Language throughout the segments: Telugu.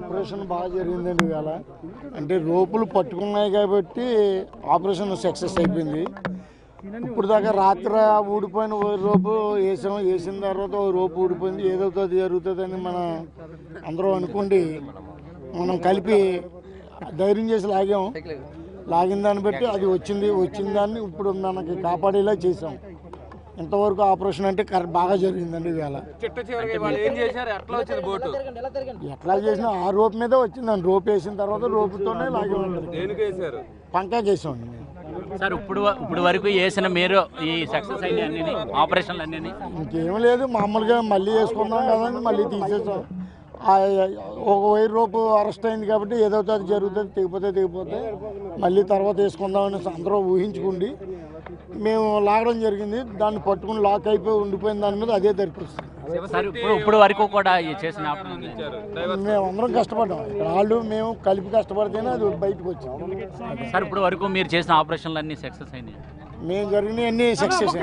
ఆపరేషన్ బాగా జరిగిందండి ఇవాళ అంటే రోపులు పట్టుకున్నాయి కాబట్టి ఆపరేషన్ సక్సెస్ అయిపోయింది ఇప్పుడు దాకా రాత్రి ఊడిపోయిన ఓ రోపు వేసాం వేసిన తర్వాత ఓ రోపు ఊడిపోయింది ఏదవుతుంది జరుగుతుందని మనం అందరూ అనుకోండి మనం కలిపి ధైర్యం చేసి లాగాం లాగిన దాన్ని బట్టి అది వచ్చింది వచ్చిన దాన్ని ఇప్పుడు మనకి కాపాడేలా చేసాం ఇంతవరకు ఆపరేషన్ అంటే కరెక్ట్ బాగా జరిగిందండి ఇవాళ చిట్ట చివరికి వాళ్ళు ఏం చేశారు ఎట్లా వచ్చింది బోటు ఎట్లా చేసినా ఆ రోప్ మీదే వచ్చిందండి రోప్ వేసిన తర్వాత రోపుతోనే లాగే ఉంటుంది దేనికి వేశారు పంకా చేసామండి మేము సార్ ఇప్పుడు ఇప్పుడు వరకు వేసిన మీరు ఈ సక్సెస్ అయిన అన్ని ఆపరేషన్లు అన్ని ఇంకేం లేదు మామూలుగా మళ్ళీ వేసుకున్నాం కదండి మళ్ళీ తీసేసాం ఆ ఒక వైర్ రోపు అరెస్ట్ అయింది కాబట్టి ఏదైతే అది జరుగుతుంది తెగిపోతే తెగిపోతే మళ్ళీ తర్వాత వేసుకుందామని అందరూ ఊహించుకుండి మేము లాగడం జరిగింది దాన్ని పట్టుకుని లాక్ అయిపోయి ఉండిపోయిన దాని మీద అదే దరికొస్తుంది సార్ ఇప్పుడు ఇప్పుడు వరకు కూడా ఈ చేసిన ఆపరేషన్ ఇచ్చారు డ్రైవర్ మేము అందరం కష్టపడ్డాం వాళ్ళు మేము కలిపి కష్టపడితేనే అది బయటకు వచ్చింది సార్ ఇప్పుడు వరకు మీరు చేసిన ఆపరేషన్లు అన్ని సక్సెస్ అయినాయి మేము జరిగిన అన్ని సక్సెస్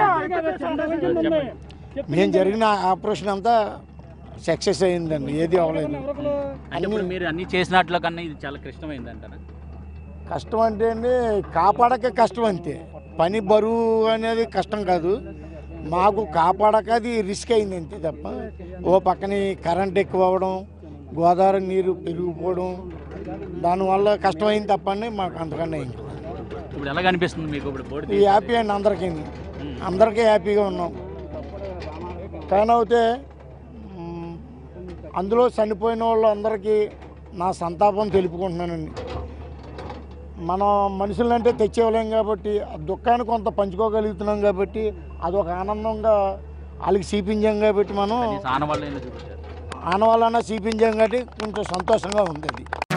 మేము జరిగిన ఆపరేషన్ అంతా సక్సెస్ అయిందండి ఏది అవ్వలేదు అంటే ఇప్పుడు మీరు అన్ని చేసినట్లు కన్నా ఇది చాలా క్లిష్టమైంది అంటారా కష్టం అంటే అండి కాపాడక కష్టం అంతే పని బరువు అనేది కష్టం కాదు మాకు కాపాడక అది రిస్క్ అయింది అంతే తప్ప ఓ పక్కని కరెంట్ ఎక్కువ అవ్వడం గోదావరి నీరు పెరిగిపోవడం దానివల్ల కష్టమైంది తప్పండి మాకు అంతకన్నా ఇంకా ఇప్పుడు ఎలా కనిపిస్తుంది మీకు ఇప్పుడు బోర్డు ఈ హ్యాపీ అండి అందరికీ అందరికీ హ్యాపీగా ఉన్నాం కానీ అయితే మ్, అందులో చనిపోయిన వాళ్ళందరికీ నా సంతాపం తెలుపుకుంటున్నానండి మనం మనుషులంటే తెచ్చేవలేం కాబట్టి ఆ దుఃఖాన్ని కొంత పంచుకోగలుగుతున్నాం కాబట్టి అదొక ఆనందంగా వాళ్ళకి చూపించాం కాబట్టి మనం ఆనవాళ్ళు ఏందో చూపించారు ఆనవాళ్ళన్నా చూపించాం కాబట్టి కొంచెం సంతోషంగా ఉంది అది